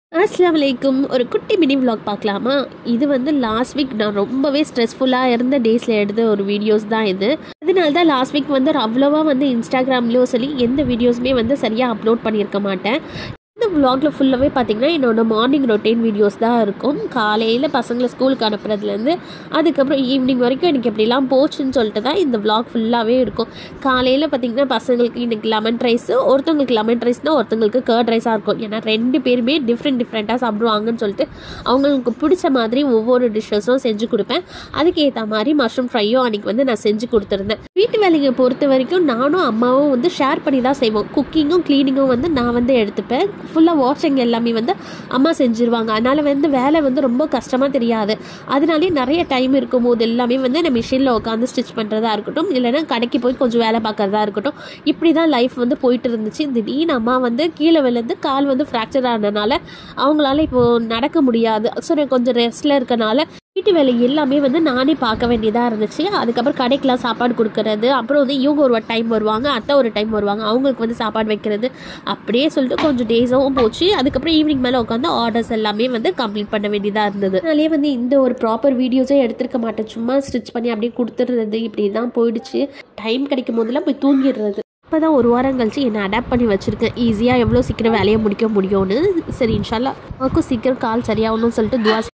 அஸ்லாம் வலைக்கும் ஒரு குட்டி மினி vlog பார்க்கலாமா இது வந்து லாஸ்ட் வீக் நான் ரொம்பவே ஸ்ட்ரெஸ்ஃபுல்லாக இருந்த டேஸில் எடுத்த ஒரு வீடியோஸ் தான் இது அதனால தான் லாஸ்ட் வீக் வந்து அவ்வளோவா வந்து இன்ஸ்டாகிராம்லேயோ சரி எந்த வீடியோஸுமே வந்து சரியாக அப்லோட் பண்ணியிருக்க மாட்டேன் இந்த vlogல ஃபுல்லாகவே பார்த்தீங்கன்னா என்னோட மார்னிங் ரொட்டீன் வீடியோஸ் தான் இருக்கும் காலையில் பசங்களை ஸ்கூலுக்கு அனுப்புறதுலேருந்து அதுக்கப்புறம் ஈவினிங் வரைக்கும் எனக்கு எப்படிலாம் போச்சுன்னு சொல்லிட்டு தான் இந்த vlog ஃபுல்லாகவே இருக்கும் காலையில் பார்த்தீங்கன்னா பசங்களுக்கு இன்னைக்கு லெமன் ரைஸு ஒருத்தவங்களுக்கு லெமன் ரைஸ்னால் ஒருத்தவங்களுக்கு கர்ட் ரைஸாக இருக்கும் ஏன்னா ரெண்டு பேருமே டிஃப்ரெண்ட் டிஃப்ரெண்ட்டாக சாப்பிடுவாங்கன்னு சொல்லிட்டு அவங்களுக்கு பிடிச்ச மாதிரி ஒவ்வொரு டிஷ்ஷஸும் செஞ்சு கொடுப்பேன் அதுக்கேற்ற மாதிரி மஷ்ரூம் ஃப்ரையும் அன்றைக்கி வந்து நான் செஞ்சு கொடுத்துருந்தேன் வீட்டு வேலையை பொறுத்த வரைக்கும் நானும் அம்மாவும் வந்து ஷேர் பண்ணி தான் செய்வோம் குக்கிங்கும் க்ளீனிங்கும் வந்து நான் வந்து எடுத்துப்பேன் ஃபுல்லாக வாஷிங் எல்லாமே வந்து அம்மா செஞ்சுருவாங்க அதனால் வந்து வேலை வந்து ரொம்ப கஷ்டமாக தெரியாது அதனாலே நிறைய டைம் இருக்கும் போது எல்லாமே வந்து நான் மிஷினில் உட்காந்து ஸ்டிச் பண்ணுறதா இருக்கட்டும் இல்லைன்னா கடைக்கு போய் கொஞ்சம் வேலை பார்க்கறதா இருக்கட்டும் இப்படி தான் லைஃப் வந்து போயிட்டு இருந்துச்சு திடீர்னு அம்மா வந்து கீழே விழுந்து கால் வந்து ஃப்ராக்சர் ஆனதுனால அவங்களால இப்போது நடக்க முடியாது ஸோ நான் கொஞ்சம் ரெஸ்ட்டில் இருக்கனால வீட்டு வேலை எல்லாமே வந்து நானே பார்க்க வேண்டியதாக இருந்துச்சு அதுக்கப்புறம் கடைக்கெலாம் சாப்பாடு கொடுக்கறது அப்புறம் வந்து இவங்க ஒரு டைம் வருவாங்க அத்தை ஒரு டைம் வருவாங்க அவங்களுக்கு வந்து சாப்பாடு வைக்கிறது அப்படியே சொல்லிட்டு கொஞ்சம் டேஸாகவும் போச்சு அதுக்கப்புறம் ஈவினிங் மேலே உட்காந்து ஆர்டர்ஸ் எல்லாமே வந்து கம்ப்ளீட் பண்ண வேண்டியதாக இருந்தது அதனாலே வந்து இந்த ஒரு ப்ராப்பர் வீடியோஸே எடுத்திருக்க மாட்டேன் சும்மா ஸ்டிச் பண்ணி அப்படியே கொடுத்துடுறது இப்படி தான் போயிடுச்சு டைம் கிடைக்கும் போதெல்லாம் போய் தூங்கிடுறது இப்போ தான் ஒரு வாரம் கழிச்சு என்னை அடாப்ட் பண்ணி வச்சுருக்கேன் ஈஸியாக எவ்வளோ சீக்கிரம் வேலையை முடிக்க முடியும்னு சரி இன்ஷால்லா நமக்கும் சீக்கிரம் கால் சரியாகணும்னு சொல்லிட்டு துவா